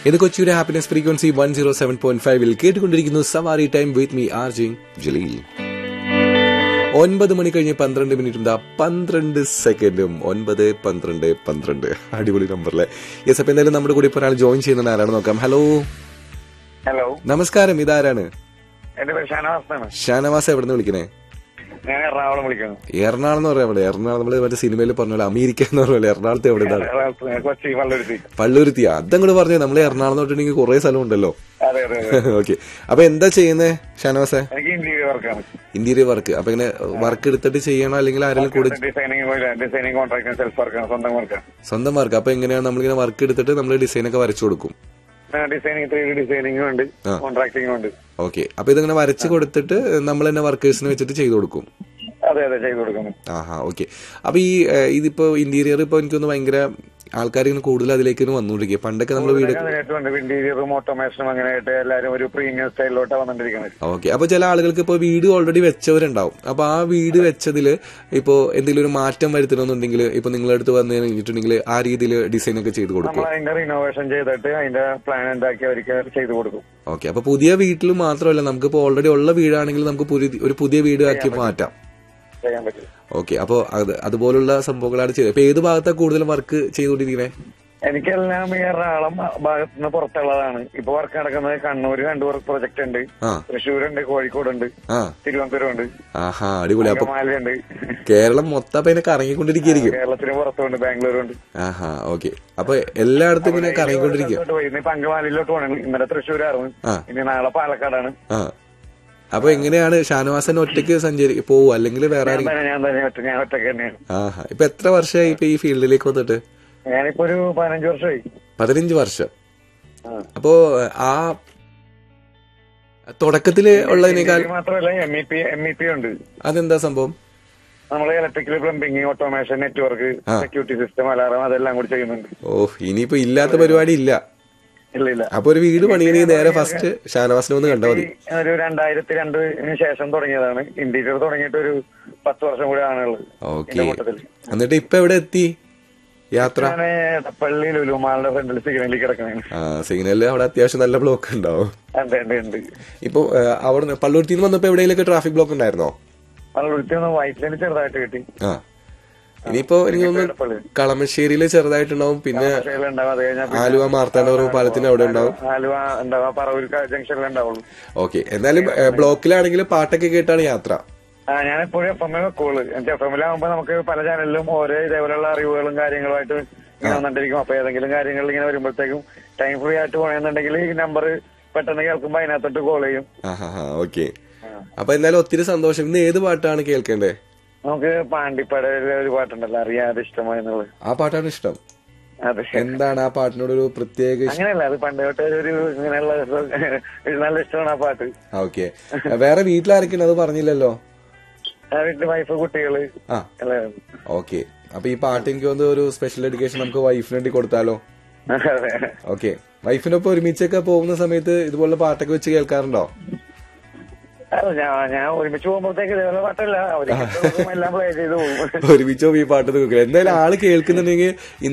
ഇത് കൊച്ചിയുടെ happiness frequency one zero seven point ഫൈവിൽ കേട്ടുകൊണ്ടിരിക്കുന്നു Savari time with me R J Jaleel ഒൻപത് മണി കഴിഞ്ഞ് പന്ത്രണ്ട് മിനിറ്റും ദാ പന്ത്രണ്ട് സെക്കൻഡും ഒൻപത് പന്ത്രണ്ട് പന്ത്രണ്ട് അടിപൊളി നമ്പറിലെ യെസ് അപ്പൊ എന്തായാലും നമ്മുടെ കൂടെ ഇപ്പോൾ ഒരാൾ ജോയിൻ ചെയ്യുന്ന ആരാണ് നോക്കാം ഹലോ ഹലോ നമസ്കാരം ഇതാരാണ് എന്റെ പേര് ഷാനവാസാണ് ഷാനവാസ് എവിടെ നിന്ന് വിളിക്കണേ ഞാൻ എറണാകുളം വിളിക്കുന്നു എറണാകുളം എന്ന് പറയാം അവിടെ എറണാകുളം നമ്മള് മറ്റേ സിനിമയിൽ പറഞ്ഞ പോലെ അമേരിക്ക എന്ന് പറഞ്ഞ പോലെ എറണാകുളത്ത് എവിടെ ഇതാണ് എറണാകുളത്ത് കൊച്ചി പള്ളുരുത്തി പള്ളുരുത്തി അതങ്ങോട്ട് പറഞ്ഞു നമ്മൾ എറണാകുളം തൊട്ടുണ്ടെങ്കിൽ കുറെ സ്ഥലം ഉണ്ടല്ലോ അതെ അതെ അതെ ഓക്കെ അപ്പൊ എന്താ ചെയ്യുന്നേ ഷാനവാസെ എനിക്ക് ഇന്റീരിയർ വർക്കാണ് ഇന്റീരിയർ വർക്ക് അപ്പൊ ഇങ്ങനെ വർക്ക് എടുത്തിട്ട് ചെയ്യണോ അല്ലെങ്കിൽ ആരെങ്കിലും കൂടെ ഡിസൈനിങ് ഡിസൈനിങ് കോൺട്രാക്ട് സെൽഫ് വർക്കാണ് സ്വന്തം വർക്കാണ് സ്വന്തം വർക്ക് അപ്പൊ എങ്ങനെയാണ് നമ്മളിങ്ങനെ വർക്ക് എടുത്തിട്ട് നമ്മൾ ഡിസൈൻ ഒക്കെ വരച്ചു കൊടുക്കും ഡിസൈനിങ് ത്രീ ഡി ഡിസൈനിങ്ങും ഉണ്ട് ആ. കോൺട്രാക്ടിങ്ങും ഉണ്ട് ഓക്കെ അപ്പൊ ഇതിങ്ങനെ വരച്ച് കൊടുത്തിട്ട് നമ്മൾ തന്നെ വർക്കേഴ്സിനെ വെച്ചിട്ട് ചെയ്തു കൊടുക്കും അതെ അതെ ചെയ്തു കൊടുക്കുന്നു ആഹാ ഓക്കെ അപ്പൊ ഈ ഏഹ്, ഇതിപ്പോ ഇന്റീരിയർ ഇപ്പൊ എനിക്കൊന്ന് ഭയങ്കര ആൾക്കാർ ഇങ്ങനെ കൂടുതൽ അതിലേക്ക് വന്നുകൊണ്ടിരിക്കുക പണ്ടൊക്കെ നമ്മൾ വീട് അതിനായിട്ടുണ്ട് ഇന്റീരിയറും ഓട്ടോമേഷനും അങ്ങനെ ആയിട്ട് എല്ലാവരും ഒരു പ്രീമിയം സ്റ്റൈലിലോട്ടാണ് വന്നിട്ടിരിക്കുന്നത് ഓക്കെ അപ്പൊ ചില ആളുകൾക്ക് ഇപ്പൊ വീട് ഓൾറെഡി വെച്ചവരുണ്ടാവും അപ്പൊ ആ വീട് വെച്ചതില് ഇപ്പോ എന്തെങ്കിലും ഒരു മാറ്റം വരുത്തണമെന്നുണ്ടെങ്കിൽ ഇപ്പൊ നിങ്ങളുടെ അടുത്ത് വന്നു കഴിഞ്ഞിട്ടുണ്ടെങ്കിൽ ആ രീതിയിൽ ഡിസൈൻ ഒക്കെ ചെയ്ത് കൊടുക്കും നമ്മൾ അതിന്റെ റിനോവേഷൻ ചെയ്തിട്ട് അതിന്റെ പ്ലാൻ ഉണ്ടാക്കി അവർക്ക് ചെയ്തു കൊടുക്കും ഓക്കെ അപ്പൊ പുതിയ വീട്ടിൽ മാത്രമല്ല നമുക്കിപ്പോ ഓൾറെഡി ഉള്ള വീടാണെങ്കിൽ നമുക്ക് പുതിയ- ഒരു പുതിയ വീട് ആക്കി മാറ്റാം ചെയ്യാൻ പറ്റും ഓക്കെ അപ്പൊ അത് അതുപോലുള്ള സംഭവങ്ങളാണ് ചെയ്തത് ഇപ്പൊ ഏത് ഭാഗത്താണ് കൂടുതൽ വർക്ക് ചെയ്തുകൊണ്ടിരിക്കുന്നത് എനിക്കെല്ലാം ഈ എറണാകുളം ഭാഗത്ത് നിന്ന് പുറത്തുള്ളതാണ് ഇപ്പൊ വർക്ക് നടക്കുന്നത് കണ്ണൂര് രണ്ടു പ്രൊജക്ട് ഉണ്ട് ആ തൃശ്ശൂരുണ്ട് കോഴിക്കോടുണ്ട് ആ തിരുവനന്തപുരം ഉണ്ട് ആഹാ അടിപൊളി അപ്പൊ അങ്കമാലിയുണ്ട് കേരളം മൊത്തം അപ്പൊ ഇങ്ങനെ കറങ്ങിക്കൊണ്ടിരിക്കുകയായിരിക്കും കേരളത്തിന് പുറത്തുണ്ട് ബാംഗ്ലൂരുണ്ട് ആഹാ ഓക്കെ അപ്പൊ എല്ലായിടത്തും ഇങ്ങനെ കറങ്ങിക്കൊണ്ടിരിക്കുക ഇങ്ങോട്ട് പോയി ഇന്നിപ്പോ അങ്കമാലിയിലോട്ട് പോകണം ഇന്നലെ തൃശ്ശൂരായിരുന്നു ആ. ഇനി നാളെ പാലക്കാടാണ് ആ അപ്പൊ എങ്ങനെയാണ് ഷാനവാസൻ ഒറ്റയ്ക്ക് സഞ്ചരി പോവോ അല്ലെങ്കിൽ വേറെ ഞാൻ ആരെങ്കിലും തന്നെ ഞാൻ തന്നെ ഒറ്റ ഞാൻ ഒറ്റയ്ക്ക് തന്നെയാണ് ആഹാ ഇപ്പൊ എത്ര വർഷമായി ഇപ്പൊ ഈ ഫീൽഡിലേക്ക് വന്നിട്ട് ഞാനിപ്പോ ഒരു പതിനഞ്ച് വർഷമായി പതിനഞ്ച് വർഷം ആ. അപ്പോ ആ തുടക്കത്തില് ഉള്ളതിനേക്കാൾ ഇത് മാത്രമല്ല M E P M E P ഉണ്ട് അതെന്താ സംഭവം നമ്മൾ ഇലക്ട്രിക്കൽ പ്ലംബിംഗ് ഓട്ടോമേഷൻ നെറ്റ്വർക്ക് ആ. സെക്യൂരിറ്റി സിസ്റ്റം അലാറം അതെല്ലാം കൂടി ചെയ്യുന്നുണ്ട് ഓ ഇനിയിപ്പോ ഇല്ലാത്ത പരിപാടി ഇല്ല ഇല്ല ഇല്ല അപ്പൊ ഒരു വീട് പണിയണമെങ്കിൽ നേരെ ഫസ്റ്റ് ഷാനവാസിനെ ഒന്ന് കണ്ടാൽ മതി ഒരു രണ്ടായിരത്തി രണ്ടിന് ശേഷം തുടങ്ങിയതാണ് ഇന്റീരിയർ തുടങ്ങിയിട്ട് ഒരു പത്ത് വർഷം കൂടി ആണുള്ളത് ഓക്കെ എന്റെ മൊത്തത്തിൽ എന്നിട്ട് ഇപ്പൊ എവിടെ എത്തി യാത്ര ഞാൻ എടപ്പള്ളി ലുലുമാളുടെ ഫ്രണ്ടിൽ സിഗ്നലിൽ കിടക്കണേ ആ സിഗ്നലിൽ അവിടെ അത്യാവശ്യം നല്ല ബ്ലോക്ക് ഉണ്ടാവും ഉണ്ട് ഉണ്ട് ഉണ്ട് ഇപ്പൊ അവിടെ പള്ളുരുത്തിന്ന് നിന്ന് വന്നപ്പോ എവിടെയെങ്കിലൊക്കെ ട്രാഫിക് ബ്ലോക്ക് ഉണ്ടായിരുന്നോ പള്ളുരുത്തി ഒന്ന് വൈറ്റ് ലൈൻ ചെറുതായിട്ട് കിട്ടി ആ ഇനിയിപ്പോ എനിക്ക് തോന്നുന്നു എടപ്പള്ളി കളമശ്ശേരിയില് ചെറുതായിട്ടുണ്ടാവും പിന്നെ ഉണ്ടാവും അത് കഴിഞ്ഞാൽ ആലുവ മാർത്താണ്ഡപുരം പാലത്തിന് അവിടെ ഉണ്ടാവും ആലുവ ഉണ്ടാവും പറവൂർ ജംഗ്ഷനിൽ ഉണ്ടാവുള്ളൂ ഓക്കെ എന്നാലും ഏ, ബ്ലോക്കിലാണെങ്കിൽ പാട്ടൊക്കെ കേട്ടാണ് യാത്ര ആ ഞാൻ എപ്പോഴും എഫ് എം വെക്കുള്ളൂ എനിക്ക് എഫ് എമ്മിലാകുമ്പോ നമുക്ക് പല ചാനലിലും ഓരോ ഇതേപോലെയുള്ള അറിവുകളും കാര്യങ്ങളുമായിട്ട് ഇങ്ങനെ വന്നിട്ടിരിക്കും അപ്പൊ ഏതെങ്കിലും കാര്യങ്ങളിൽ ഇങ്ങനെ വരുമ്പോഴത്തേക്കും ടൈം ഫ്രീ ആയിട്ട് പോകണമെന്നുണ്ടെങ്കിൽ ഈ നമ്പർ പെട്ടെന്ന് കേൾക്കുമ്പോ അതിനകത്തോട്ട് കോൾ ചെയ്യും ആഹാ ഓക്കെ അപ്പൊ എന്തായാലും ഒത്തിരി സന്തോഷം ഇന്ന് ഏത് പാട്ടാണ് കേൾക്കേണ്ടേ നമുക്ക് പാണ്ടിപ്പടയിലെ ഒരു പാട്ടുണ്ടല്ലോ അറിയാതെ ഇഷ്ടമായെന്നുള്ളത് ആ പാട്ടാണ് ഇഷ്ടം അതെ എന്താണ് ആ പാട്ടിനോട് ഒരു പ്രത്യേക ഇഷ്ടം അങ്ങനെയല്ല അത് പണ്ട് തൊട്ടേ ഒരു ഇങ്ങനെയുള്ള ഒരു നല്ല ഇഷ്ടമാണ് ആ പാട്ട് ഓക്കെ വേറെ വീട്ടിലാരൊക്കെയാണ് അത് പറഞ്ഞില്ലല്ലോ ആ വീട്ടില് വൈഫ് കുട്ടികള് ആ എല്ലാം ഓക്കെ അപ്പൊ ഈ പാട്ട് എനിക്ക് തോന്നുന്നു ഒരു സ്പെഷ്യൽ എഡ്യൂക്കേഷൻ നമുക്ക് വൈഫിന് വേണ്ടി കൊടുത്താലോ അതെ ഓക്കെ വൈഫിനൊപ്പം ഒരുമിച്ചൊക്കെ പോകുന്ന സമയത്ത് ഇതുപോലെ പാട്ടൊക്കെ വെച്ച് കേൾക്കാറുണ്ടോ അല്ല, ഞാൻ ഞാൻ ഒരുമിച്ച് പോകുമ്പോഴത്തേക്ക് ഇതേപോലെ പാട്ടല്ല അവർക്ക് എല്ലാം പ്ലേ ചെയ്ത് പോകും ഒരുമിച്ചോ ഈ പാട്ട് കേൾക്കുക എന്തായാലും ആള് കേൾക്കുന്നുണ്ടെങ്കിൽ